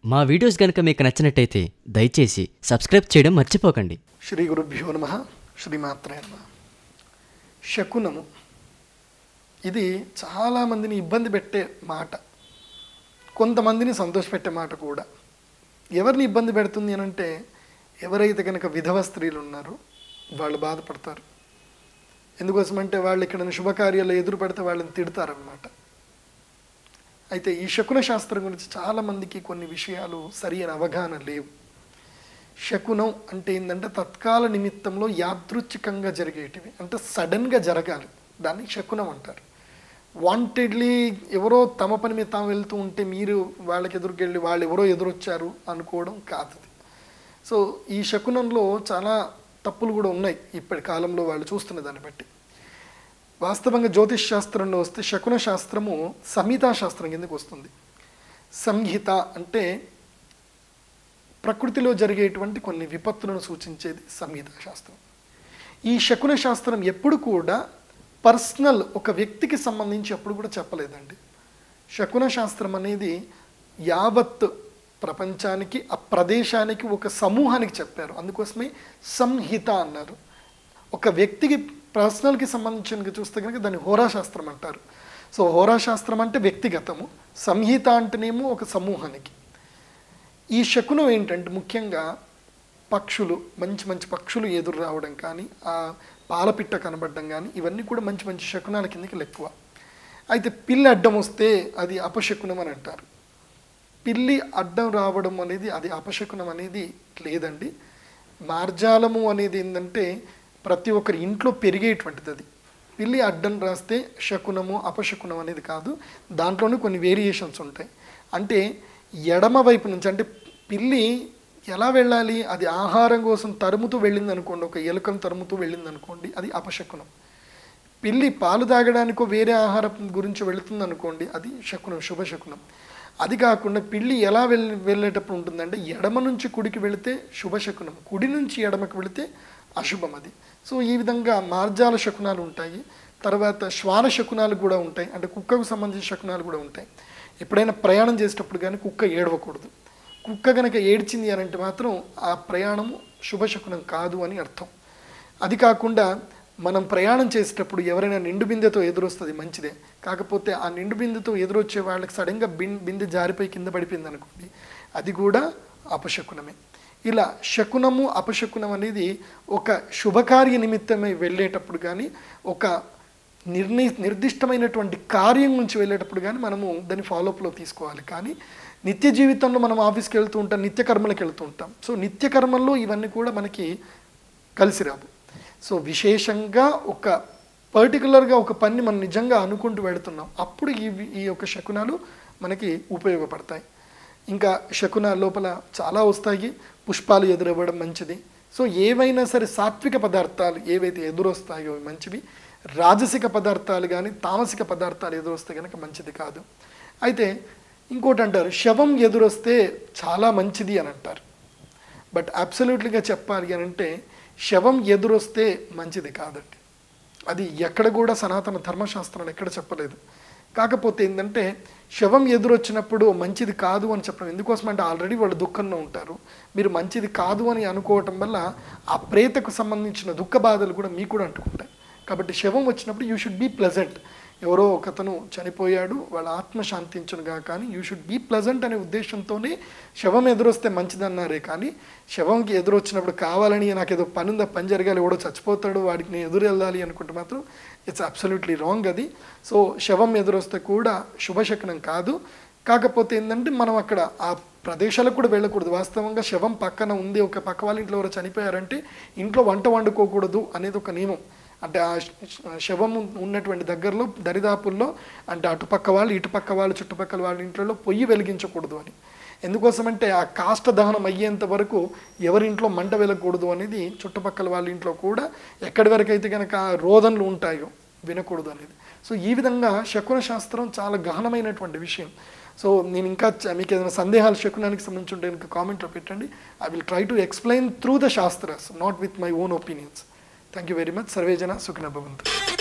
మా వీడియోస్ గనుక మీకు నచ్చినట్టయితే దయచేసి సబ్స్క్రైబ్ చేయడం మర్చిపోకండి శ్రీ గురుభ్యో నమ శ్రీమాత్రే నమ శకునము ఇది చాలామందిని ఇబ్బంది పెట్టే మాట కొంతమందిని సంతోషపెట్టే మాట కూడా ఎవరిని ఇబ్బంది పెడుతుంది అని అంటే ఎవరైతే కనుక విధవ స్త్రీలు ఉన్నారో వాళ్ళు బాధపడతారు ఎందుకోసమంటే వాళ్ళు ఇక్కడ శుభకార్యాలు ఎదురు పెడితే వాళ్ళని తిడతారనమాట అయితే ఈ శకున శాస్త్రం గురించి చాలామందికి కొన్ని విషయాలు సరైన అవగాహన లేవు శకునం అంటే ఏంటంటే తత్కాల నిమిత్తంలో యాదృచ్ఛికంగా జరిగేటివి అంటే సడన్గా జరగాలి దాన్ని శకునం అంటారు వాంటెడ్లీ ఎవరో తమ పని మీద తాము వెళ్తూ ఉంటే మీరు వాళ్ళకి ఎదురుకెళ్ళి వాళ్ళు ఎవరో ఎదురొచ్చారు అనుకోవడం కాదు అది. సో ఈ శకునంలో చాలా తప్పులు కూడా ఉన్నాయి ఇప్పటి కాలంలో వాళ్ళు చూస్తున్న దాన్ని బట్టి వాస్తవంగా జ్యోతిష్ శాస్త్రంలో వస్తే శకున శాస్త్రము సంహితా శాస్త్రం కిందకు వస్తుంది సంహిత అంటే ప్రకృతిలో జరిగేటువంటి కొన్ని విపత్తులను సూచించేది సంహిత శాస్త్రం ఈ శకున శాస్త్రం ఎప్పుడు కూడా పర్సనల్ ఒక వ్యక్తికి సంబంధించి ఎప్పుడు కూడా చెప్పలేదండి శకున శాస్త్రం అనేది యావత్ ప్రపంచానికి ఆ ప్రదేశానికి ఒక సమూహానికి చెప్పారు అందుకోసమే సంహిత అన్నారు ఒక వ్యక్తికి పర్సనల్కి సంబంధించిన చూస్తే కనుక దాన్ని హోరాశాస్త్రం అంటారు సో హోరాశాస్త్రం అంటే వ్యక్తిగతము సంహిత అంటేనేమో ఒక సమూహానికి ఈ శకునం ఏంటంటే ముఖ్యంగా పక్షులు మంచి మంచి పక్షులు ఎదురు రావడం కానీ ఆ పాలపిట్ట కనబడడం కానీ ఇవన్నీ కూడా మంచి మంచి శకునాల కిందకి ఎక్కువ అయితే పిల్లి అడ్డం వస్తే అది అపశకునం అని అంటారు పిల్లి అడ్డం రావడం అనేది అది అపశకునం అనేది లేదండి మార్జాలము అనేది ఏంటంటే ప్రతి ఒక్కరి ఇంట్లో పెరిగేటువంటిది అది పిల్లి అడ్డం రాస్తే శకునము అపశకునం అనేది కాదు దాంట్లోనే కొన్ని వేరియేషన్స్ ఉంటాయి అంటే ఎడమ వైపు నుంచి అంటే పిల్లి ఎలా వెళ్ళాలి అది ఆహారం కోసం తరుముతూ వెళ్ళింది అనుకోండి ఒక ఎలుకను తరుముతూ వెళ్ళింది అనుకోండి అది అపశకునం పిల్లి పాలు తాగడానికో వేరే ఆహారం గురించి వెళుతుంది అనుకోండి అది శకునం శుభశకునం అది కాకుండా పిల్లి ఎలా వెళ్ళి వెళ్ళేటప్పుడు ఉంటుందంటే ఎడమ నుంచి కుడికి వెళితే శుభశకునం కుడి నుంచి ఎడమకి వెళితే అశుభం అది సో ఈ విధంగా మార్జాల శకునాలు ఉంటాయి తర్వాత శ్వాన శకునాలు కూడా ఉంటాయి అంటే కుక్కకు సంబంధించిన శకునాలు కూడా ఉంటాయి ఎప్పుడైనా ప్రయాణం చేసేటప్పుడు కానీ కుక్క ఏడవకూడదు కుక్క కనుక ఏడ్చింది అని అంటే మాత్రం ఆ ప్రయాణము శుభశకునం కాదు అని అర్థం అది కాకుండా మనం ప్రయాణం చేసేటప్పుడు ఎవరైనా నిండు బిందెతో ఎదురొస్తుంది మంచిదే కాకపోతే ఆ నిండు బిందెతో ఎదురొచ్చే వాళ్ళకి సడన్గా బిన్ బిందె జారిపోయి కింద పడిపోయింది అనుకోండి అది కూడా అపశకునమే ఇలా శకునము అపశకునం అనేది ఒక శుభకార్య నిమిత్తమై వెళ్ళేటప్పుడు కానీ ఒక నిర్ణి నిర్దిష్టమైనటువంటి కార్యం నుంచి వెళ్ళేటప్పుడు కానీ మనము దాన్ని ఫాలోఅప్లో తీసుకోవాలి కానీ నిత్య జీవితంలో మనం ఆఫీస్కి వెళ్తూ ఉంటాం నిత్య కర్మలకు వెళ్తూ ఉంటాం సో నిత్య కర్మల్లో ఇవన్నీ కూడా మనకి కలిసి రావు సో విశేషంగా ఒక పర్టికులర్గా ఒక పని మనం నిజంగా అనుకుంటూ వెళుతున్నాం అప్పుడు ఈ ఈ యొక్క శకునాలు మనకి ఉపయోగపడతాయి ఇంకా శకునాల లోపల చాలా వస్తాయి పుష్పాలు ఎదురవ్వడం మంచిది సో ఏవైనా సరే సాత్విక పదార్థాలు ఏవైతే ఎదురొస్తాయో అవి మంచివి రాజసిక పదార్థాలు కానీ తామసిక పదార్థాలు ఎదురొస్తే కనుక మంచిది కాదు అయితే ఇంకోటి అంటారు శవం ఎదురొస్తే చాలా మంచిది అని అంటారు బట్ అబ్సల్యూట్లీగా చెప్పాలి అని అంటే శవం ఎదురొస్తే మంచిది కాదండి అది ఎక్కడ కూడా సనాతన ధర్మశాస్త్రం ఎక్కడ చెప్పలేదు కాకపోతే ఏంటంటే శవం ఎదురొచ్చినప్పుడు మంచిది కాదు అని చెప్పడం ఎందుకోసం అంటే ఆల్రెడీ వాళ్ళు దుఃఖంలో ఉంటారు మీరు మంచిది కాదు అని అనుకోవటం వల్ల ఆ ప్రేతకు సంబంధించిన దుఃఖ బాధలు కూడా మీకు కూడా అంటుకుంటాయి కాబట్టి శవం వచ్చినప్పుడు యూ షుడ్ బీ ప్లెజెంట్ ఎవరో ఒకతను చనిపోయాడు వాళ్ళ ఆత్మ శాంతించునుగా కానీ యూ షుడ్ బీ ప్లజెంట్ అనే ఉద్దేశంతోనే శవం ఎదురొస్తే మంచిదన్నారే కానీ శవంకి ఎదురొచ్చినప్పుడు కావాలని నాకు ఏదో పని ఉందా పని జరగాలి ఎవడో చచ్చిపోతాడు వాడికి నేను ఎదురు వెళ్ళాలి అనుకుంటే మాత్రం ఇట్స్ అబ్సల్యూట్లీ రాంగ్ అది సో శవం ఎదురొస్తే కూడా శుభశకనం కాదు కాకపోతే ఏంటంటే మనం అక్కడ ఆ ప్రదేశాలకు కూడా వెళ్ళకూడదు వాస్తవంగా శవం పక్కన ఉంది ఒక పక్క వాళ్ళ ఇంట్లో ఎవరో చనిపోయారంటే ఇంట్లో వంట వండుకోకూడదు అనేది ఒక నియమం అంటే ఆ శవం ఉన్నటువంటి దగ్గరలో దరిదాపుల్లో అంటే అటుపక్క వాళ్ళు ఇటుపక్క వాళ్ళు చుట్టుపక్కల వాళ్ళ ఇంట్లో పొయ్యి వెలిగించకూడదు అని ఎందుకోసమంటే ఆ కాష్ట దహనం అయ్యేంత వరకు ఎవరింట్లో మంట వెలకూడదు అనేది చుట్టుపక్కల వాళ్ళ ఇంట్లో కూడా ఎక్కడి వరకు అయితే కనుక రోదనలు ఉంటాయో వినకూడదు అనేది సో ఈ విధంగా శకున శాస్త్రం చాలా గహనమైనటువంటి విషయం సో నేను ఇంకా చ- మీకు ఏదైనా సందేహాలు శకునానికి సంబంధించి ఉంటే కనుక కామెంట్లో పెట్టండి I will try to explain through the shastras not with my own opinions thank you very much సర్వేజన సుఖిన భవంతు